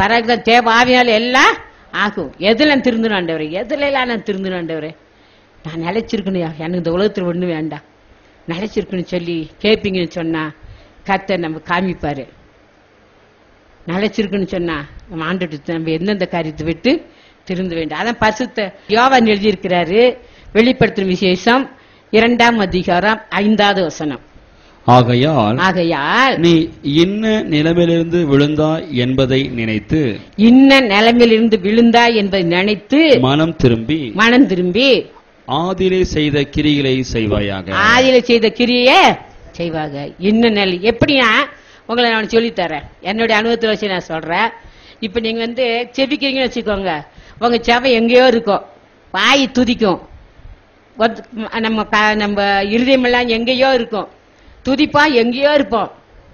பரவாயில்ல தேவ ஆவியால் எல்லாம் ஆகும் எதுல நான் திருந்தணும் ஆண்டவரே எதுல எல்லாம் நான் திருந்தணும் ஆண்டவரே நான் நிலைச்சிருக்கணும் எனக்கு இந்த உலகத்துல ஒண்ணு வேண்டாம் நிலைச்சிருக்கணும் சொல்லி கேட்பீங்கன்னு சொன்னா கர்த்தர் நம்ம காமிப்பாரு நிலைச்சிருக்குன்னு சொன்னா நம்ம ஆண்டுட்டு நம்ம எந்தெந்த காரியத்தை விட்டு திருந்த வேண்டும் அதான் பசுத்த யோவான் எழுதியிருக்கிறாரு வெளிப்படுத்தும் விசேஷம் இரண்டாம் அதிகாரம் ஐந்தாவது வசனம் ஆகையால் ஆகையால் நீ இன்ன நிலைமையிலிருந்து விழுந்தாய் என்பதை நினைத்து இன்ன நிலைமையிலிருந்து விழுந்தா என்பதை நினைத்து மனம் திரும்பி மனம் திரும்பி ஆதிலே செய்த கிரிகளை செய்வாயாக ஆதியில செய்த கிரியை செய்வாங்க இன்ன நிலை எப்படின்னா உங்களை நான் சொல்லித் தரேன் என்னுடைய அனுபவத்தில் வச்சு நான் சொல்றேன் இப்ப நீங்க வந்து செபிக்கிறீங்கன்னு வச்சுக்கோங்க உங்க செவை எங்கேயோ இருக்கும் வாய் துதிக்கும் ஒத்- நம்ம க- நம்ம இருதயமெல்லாம் எங்கேயோ இருக்கும் துதிப்பா எங்கேயோ இருப்போம்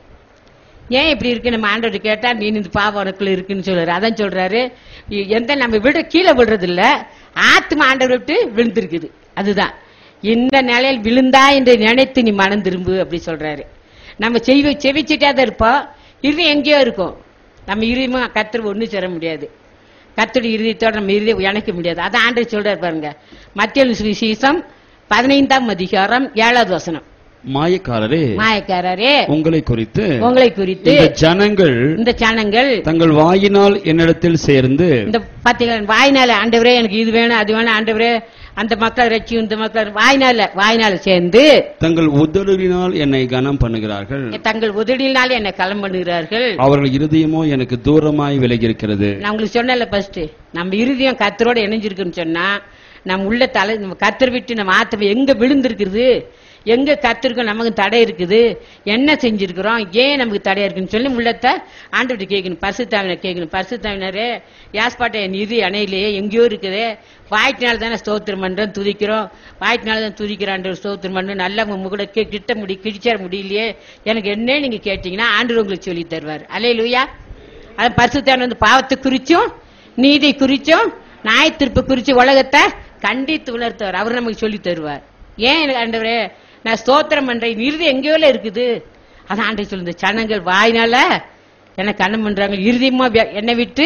ஏன் இப்படி இருக்கு நம்ம ஆண்டவர் கேட்டா நீ இந்த பாவம் உனக்குள்ள இருக்குன்னு சொல்றாரு அதான் சொல்றாரு இ- எந்த நம்ம விட கீழே விடுறது இல்ல ஆத்மா ஆண்டவர் விட்டு விழுந்திருக்குது அதுதான் இந்த நிலையில் விழுந்தா என்று நினைத்து நீ மனம் திரும்பு அப்படி சொல்றாரு நம்ம செவி செவிச்சிட்டே தான் இருப்போம் இருதயம் எங்கேயோ இருக்கும் நம்ம இருதயமா கத்தர் ஒண்ணு சேர முடியாது கத்தருடைய இருதயத்தோட நம்ம இருதயம் இணைக்க முடியாது அதான் ஆண்டவர் சொல்றாரு பாருங்க மத்திய விசேஷம் பதினைந்தாம் அதிகாரம் ஏழாவது வசனம் மாயக்காரரே மாயக்காரரே உங்களை குறித்து உங்களை குறித்து இந்த ஜனங்கள் இந்த சனங்கள் தங்கள் வாயினால் என்னிடத்தில் சேர்ந்து இந்த பாத்தீங்களா வாய்னால ஆண்டவரே எனக்கு இது வேணும் அது வேணும் ஆண்டவரே அந்த மக்கள் ரட்சி இந்த மக்கள் வாய்னால வாய்னால சேர்ந்து தங்கள் உதடுகளினால் என்னை கனம் பண்ணுகிறார்கள் தங்கள் உதடியினால் என்னை களம் பண்ணுகிறார்கள் அவர்கள் இருதயமோ எனக்கு தூரமாய் விலகி இருக்கிறது நான் உங்களுக்கு சொன்னல ஃபர்ஸ்ட் நம்ம இருதயம் கத்தரோட இணைஞ்சிருக்குன்னு சொன்னா நம்ம உள்ள தலை நம்ம கத்தர் விட்டு நம்ம ஆத்தம் எங்க விழுந்திருக்குது எங்க கத்திருக்கோம் நமக்கு தடை இருக்குது என்ன செஞ்சிருக்கிறோம் ஏன் நமக்கு தடையா இருக்குன்னு சொல்லி உள்ளத்தை ஆண்டுகிட்ட கேட்கணும் பரிசுத்தாவினர் கேட்கணும் பரிசுத்தாவினரே யாஸ்பாட்டை என் இது அணையிலேயே எங்கேயோ இருக்குது வாய்ட்டினால தானே ஸ்தோத்திரம் பண்றோம் துதிக்கிறோம் வாய்ட்டினால தான் துதிக்கிறான் ஸ்தோத்திரம் பண்றோம் நல்லா உங்க கூட கே- கிட்ட முடி கிழிச்சிட முடியலையே எனக்கு என்ன நீங்க கேட்டீங்கன்னா ஆண்டு உங்களுக்கு சொல்லி தருவார் அலே லூயா அது பரிசுத்தான வந்து பாவத்தை குறிச்சும் நீதி குறிச்சும் நாய் திருப்பு குறிச்சு உலகத்தை கண்டித்து உணர்த்துவார் அவர் நமக்கு சொல்லி தருவார் ஏன் எனக்கு ஆண்டவரே நான் ஸ்தோத்திரம் பண்றேன் இறுதி எங்கேயோல இருக்குது அதான் ஆண்டை சொல்லுங்க சனங்கள் வாயினால என்ன கண்ணம் பண்றாங்க இறுதியமா வெ- என்னை விட்டு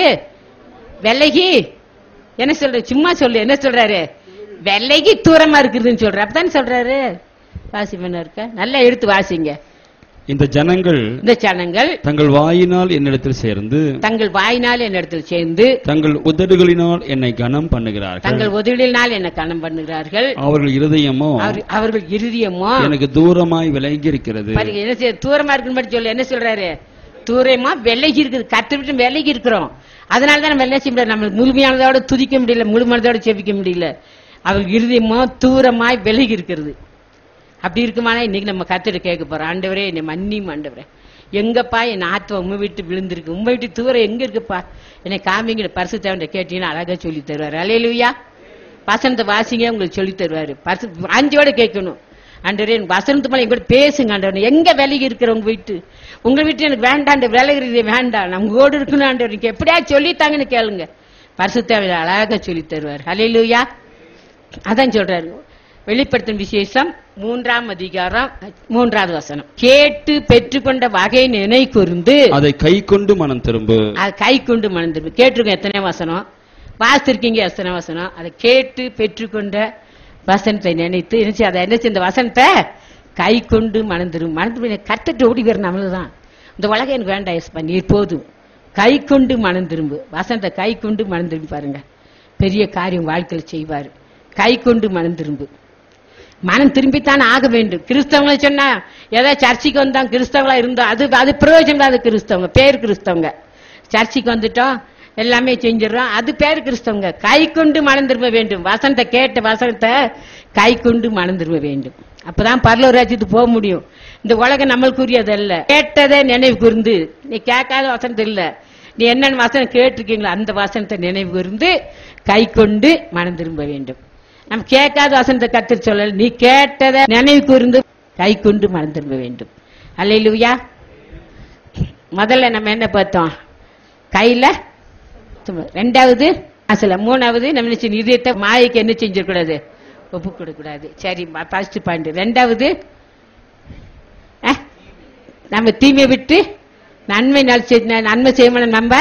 விலகி என்ன சொல்ற சும்மா சொல்லு என்ன சொல்றாரு விலகி தூரமா இருக்குதுன்னு சொல்ற அப்பதானே சொல்றாரு வாசி பண்ண இருக்க நல்லா எடுத்து வாசிங்க இந்த ஜனங்கள் இந்த சனங்கள் தங்கள் வாயினால் என்னிடத்தில் சேர்ந்து தங்கள் வாயினால் என்னிடத்தில் சேர்ந்து தங்கள் உதடுகளினால் என்னை கனம் பண்ணுகிறார்கள் தங்கள் உதவினால் என்ன கணம் பண்ணுகிறார்கள் அவர்கள் இருதயமோ அவர்- அவர்கள் இறுதியமோ எனக்கு தூரமாய் விலகி இருக்கிறது பாருங்க, என்ன செய்ய தூரமா இருக்குன்னு சொல்லு என்ன சொல்றாரு தூரமா விலகி இருக்குது கத்து விட்டு விலகி இருக்கிறோம் அதனாலதான் நம்ம என்ன செய்ய முடியாது நம்ம முழுமையானதோட துதிக்க முடியல முழுமையானதோட செபிக்க முடியல அவர் இருதயமோ தூரமாய் விலகி இருக்கிறது அப்படி இருக்குமானா இன்னைக்கு நம்ம கத்திட்டு கேட்க போறோம் ஆண்டவரே என்னை மன்னியும் ஆண்டவரே எங்கப்பா என் ஆத்மா உண்மை விட்டு விழுந்திருக்கு உண்மை விட்டு தூரம் எங்க இருக்குப்பா என்னை காமிங்கிற பரிசு தேவன் கேட்டீங்கன்னா அழகா சொல்லி தருவாரு அலையிலுயா வசனத்தை வாசிங்க உங்களுக்கு சொல்லி தருவாரு பரிசு வாஞ்சியோட கேட்கணும் ஆண்டவரே எனக்கு வசனத்து மேல எங்க கூட பேசுங்க ஆண்டவரே எங்க விலகி இருக்கிற உங்க வீட்டு உங்க வீட்டு எனக்கு வேண்டாம் விலகிறது வேண்டாம் நம்ம கூட இருக்கணும் ஆண்டவர் நீங்க எப்படியா சொல்லித்தாங்கன்னு கேளுங்க பரிசு தேவையில்ல அழகா சொல்லி தருவார் அலையிலுயா அதான் சொல்றாரு வெளிப்படுத்தும் விசேஷம் மூன்றாம் அதிகாரம் மூன்றாவது வசனம் கேட்டு பெற்றுக்கொண்ட வகை நினை கூர்ந்து அதை கை கொண்டு மனம் திரும்பு அது கை கொண்டு மணந்திருப்பு கேட்டிருக்கோம் எத்தனை வசனம் வாசித்திருக்கீங்க எத்தனை வசனம் அதை கேட்டு பெற்றுக்கொண்ட வசனத்தை நினைத்து நினைச்சு அதை என்ன செய்ய இந்த வசனத்தை கை கொண்டு மணந்திரும் மணந்து கத்துட்டு ஓடி வர நம்மளுதான் இந்த உலகம் எனக்கு வேண்டாம் எஸ்பா நீர் போதும் கை கொண்டு மனம் திரும்பு வசனத்தை கை கொண்டு மனம் திரும்பி பாருங்க பெரிய காரியம் வாழ்க்கையில் செய்வார் கை கொண்டு மனம் திரும்பு மனம் திரும்பித்தான் ஆக வேண்டும் கிறிஸ்தவங்களை சொன்னா ஏதோ சர்ச்சைக்கு வந்தோம் கிறிஸ்தவங்களா இருந்தோம் அது அது பிரயோஜனம் இல்லாத கிறிஸ்தவங்க பேர் கிறிஸ்தவங்க சர்ச்சைக்கு வந்துட்டோம் எல்லாமே செஞ்சிடறோம் அது பேர் கிறிஸ்தவங்க கை கொண்டு மனம் திரும்ப வேண்டும் வசனத்தை கேட்ட வசனத்தை கை கொண்டு மனம் திரும்ப வேண்டும் அப்பதான் பரலூர் ராஜ்யத்துக்கு போக முடியும் இந்த உலகம் நம்மளுக்குரியது அல்ல கேட்டதே நினைவு கூர்ந்து நீ கேட்காத வசனத்தை இல்ல நீ என்னென்ன வசனம் கேட்டிருக்கீங்களோ அந்த வசனத்தை நினைவு கூர்ந்து கை கொண்டு மனம் திரும்ப வேண்டும் நம்ம கேட்காத வசனத்தை கத்து சொல்லல நீ கேட்டதை நினைவு கூர்ந்து கை கொண்டு மனம் திரும்ப வேண்டும் அல்லையிலுயா முதல்ல நம்ம என்ன பார்த்தோம் கையில தும்மு. ரெண்டாவது அசல மூணாவது நம்ம என்ன செய்யணும்? இதயத்தை மாயைக்கு என்ன செஞ்சிடக்கூடாது ஒப்பு கொடுக்கூடாது சரி ஃபர்ஸ்ட் பாயிண்ட் ரெண்டாவது அஹ், நம்ம தீமை விட்டு நன்மை நல் செய்- நன்மை செய்யணும் நம்ம